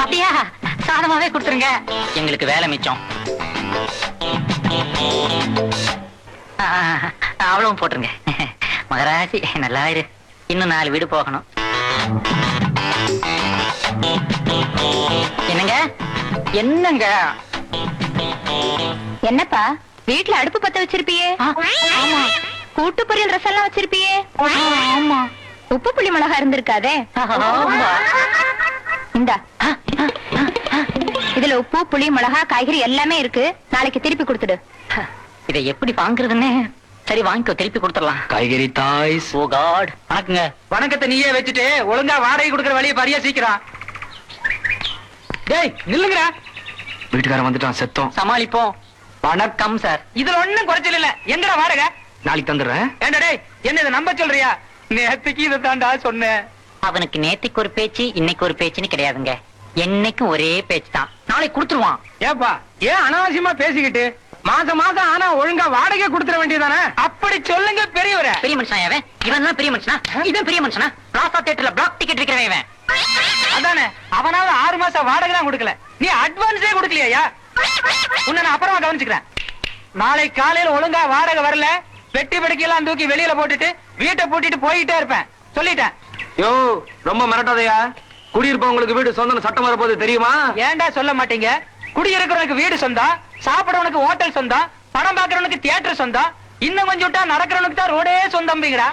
அப்படியா சாதமாவே கொடுத்துருங்க எங்களுக்கு வேலை மிச்சம் ஆ, அவ்வளவும் போட்டுருங்க மகராசி நல்லா இரு இன்னும் நாலு வீடு போகணும் என்னங்க என்னங்க என்னப்பா வீட்ல அடுப்பு பத்த வச்சிருப்பியே ஆ, ஆமா. கூட்டு பொரியல் ரசம் எல்லாம் வச்சிருப்பியே ஆமா உப்பு புளி மிளகா இருந்திருக்காதே ஆமா. இந்தா இதுல உப்பு புளி மிளகா காய்கறி எல்லாமே இருக்கு நாளைக்கு திருப்பி கொடுத்துடு இதை எப்படி வாங்குறதுன்னு சரி வாங்கிக்கோ திருப்பி கொடுத்துடலாம் காய்கறி தாய்ஸ் ஓ காட் வணக்கங்க வணக்கத்தை நீயே வச்சுட்டு ஒழுங்கா வாடகை கொடுக்கற வழியை பரியா சீக்கிரம் டேய் நில்லுங்கடா வீட்டுக்காரன் வந்துட்டான் செத்தோம் சமாளிப்போம் வணக்கம் சார் இதுல ஒண்ணும் குறைச்சல் இல்ல எங்கடா வாடகை நாளைக்கு தந்துடுறேன் ஏண்டா டேய் என்ன இதை நம்ப சொல்றியா நேத்துக்கு இதை தாண்டா சொன்னேன் அவனுக்கு நேத்துக்கு ஒரு பேச்சு இன்னைக்கு ஒரு பேச்சுன்னு கிடையாதுங்க என்னைக்கும் ஒரே பேச்சு தான் நாளைக்கு கொடுத்துருவான் ஏப்பா ஏன் அனாவசியமா பேசிக்கிட்டு மாசம் மாசம் ஆனா ஒழுங்கா வாடகை கொடுத்துட வேண்டியதானே அப்படி சொல்லுங்க பெரியவரே பெரிய மனுஷனா இவன் இவன் தான் பெரிய மனுஷனா இவன் பெரிய மனுஷனா பிளாசா தியேட்டர்ல பிளாக் டிக்கெட் விக்கிறவன் இவன் அதானே அவனால ஆறு மாசம் வாடகை தான் கொடுக்கல நீ அட்வான்ஸே கொடுக்கலையா உன்னை நான் அப்புறமா கவனிச்சுக்கிறேன் நாளை காலையில ஒழுங்கா வாடகை வரல வெட்டி படுக்கையெல்லாம் தூக்கி வெளியில போட்டுட்டு வீட்டை பூட்டிட்டு போயிட்டே இருப்பேன் சொல்லிட்டேன் யோ ரொம்ப மிரட்டாதையா குடியிருப்பவங்களுக்கு வீடு சொந்தம் சட்டம் வரப்போது தெரியுமா ஏன்டா சொல்ல மாட்டீங்க குடியிருக்கிறவனுக்கு வீடு சொந்தம் சாப்பிடறவனுக்கு ஹோட்டல் சொந்தம் படம் பாக்குறவனுக்கு தியேட்டர் சொந்தம் இன்னும் கொஞ்சம் விட்டா நடக்கிறவனுக்கு தான் ரோடே சொந்தம்பிங்கடா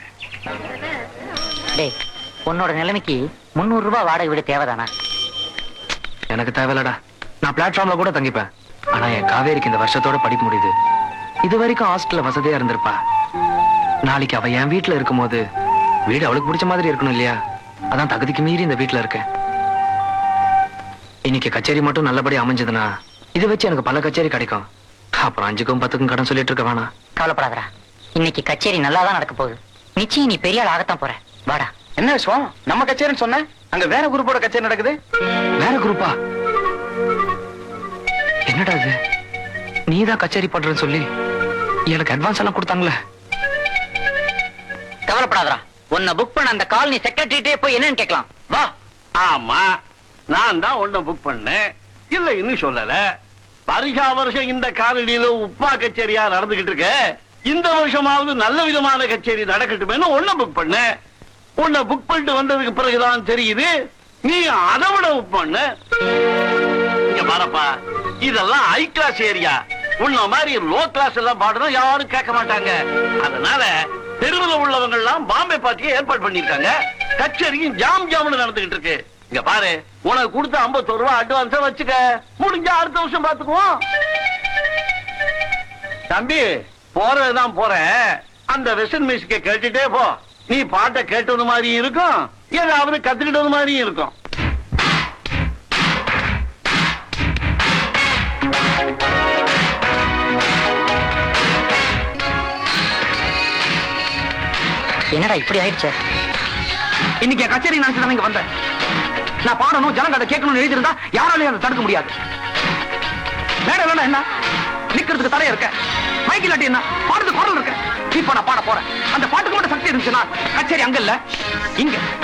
டேய் உன்னோட நிலைமைக்கு முந்நூறு ரூபாய் வாடகை வீடு தேவைதானா எனக்கு தேவையில்லடா நான் பிளாட்ஃபார்ம்ல கூட தங்கிப்பேன் ஆனா என் காவேரிக்கு இந்த வருஷத்தோட படிப்பு முடியுது இது வரைக்கும் ஹாஸ்டல்ல வசதியா இருந்திருப்பா நாளைக்கு அவ என் வீட்டுல இருக்கும்போது வீடு அவளுக்கு பிடிச்ச மாதிரி இருக்கணும் இல்லையா அதான் தகுதிக்கு மீறி இந்த வீட்டுல இருக்கேன் இன்னைக்கு கச்சேரி மட்டும் நல்லபடியா அமைஞ்சதுன்னா இதை வச்சு எனக்கு பல கச்சேரி கிடைக்கும் அப்புறம் அஞ்சுக்கும் பத்துக்கும் கடன் சொல்லிட்டு இருக்க வேணாம் கவலைப்படாதடா இன்னைக்கு கச்சேரி நல்லா தான் நடக்க போகுது நிச்சயம் நீ பெரிய ஆள் ஆகத்தான் போற வாடா என்ன விஷயம் நம்ம கச்சேரின்னு சொன்ன அங்க வேற குரூப்போட கச்சேரி நடக்குது வேற குரூப்பா என்னடா இது நீதான் கச்சேரி பண்றேன்னு சொல்லி எனக்கு அட்வான்ஸ் எல்லாம் கொடுத்தாங்களே கவலைப்படாதடா உன்னை புக் பண்ண அந்த காலனி செக்ரட்டரிட்டே போய் என்னன்னு கேட்கலாம் வா ஆமா நான் தான் உன்னை புக் பண்ணேன் இல்ல இன்னும் சொல்லல வருஷா வருஷம் இந்த காலனியில உப்பா கச்சேரியா நடந்துகிட்டு இருக்க இந்த வருஷமாவது நல்ல விதமான கச்சேரி நடக்கட்டுமேனு உன்னை புக் பண்ணேன் உன்னை புக் பண்ணிட்டு வந்ததுக்கு பிறகுதான் தெரியுது நீ அதை விட புக் பண்ண இங்க பாருப்பா இதெல்லாம் ஹை கிளாஸ் ஏரியா உன்ன மாதிரி லோ கிளாஸ் எல்லாம் பாடணும் யாரும் கேட்க மாட்டாங்க அதனால தெருவில் உள்ளவங்க எல்லாம் பாம்பே பார்ட்டியை ஏற்பாடு பண்ணிருக்காங்க கச்சேரியும் ஜாம் ஜாம்னு நடந்துகிட்டு இருக்கு இங்க பாரு உனக்கு கொடுத்த 51 ரூபாய் அட்வான்ஸா வச்சுக்க முடிஞ்சா அடுத்த வருஷம் பாத்துக்குவோம் தம்பி போறதுதான் போறேன் அந்த வெஸ்டர்ன் மியூசிக்க கேட்டுட்டே போ நீ பாட்டை கேட்டது மாதிரி இருக்கும் ஏதாவது கத்துக்கிட்டது மாதிரி இருக்கும் என்னடா இப்படி ஆயிடுச்சு இன்னைக்கு என் கச்சேரி நினைச்சு இங்க வந்தேன் நான் பாடணும் ஜனங்க அதை கேட்கணும்னு எழுதியிருந்தா யாராலையும் அதை தடுக்க முடியாது மேடம் இல்லைன்னா என்ன நிக்கிறதுக்கு தடையா இருக்க மைக் இல்லாட்டி என்ன பாடுறது குரல் இருக்க இப்ப நான் பாட போறேன் அந்த பாட்டுக்கு மட்டும் சக்தி இருந்துச்சுன்னா கச்சேரி அங்க இல்ல இங்க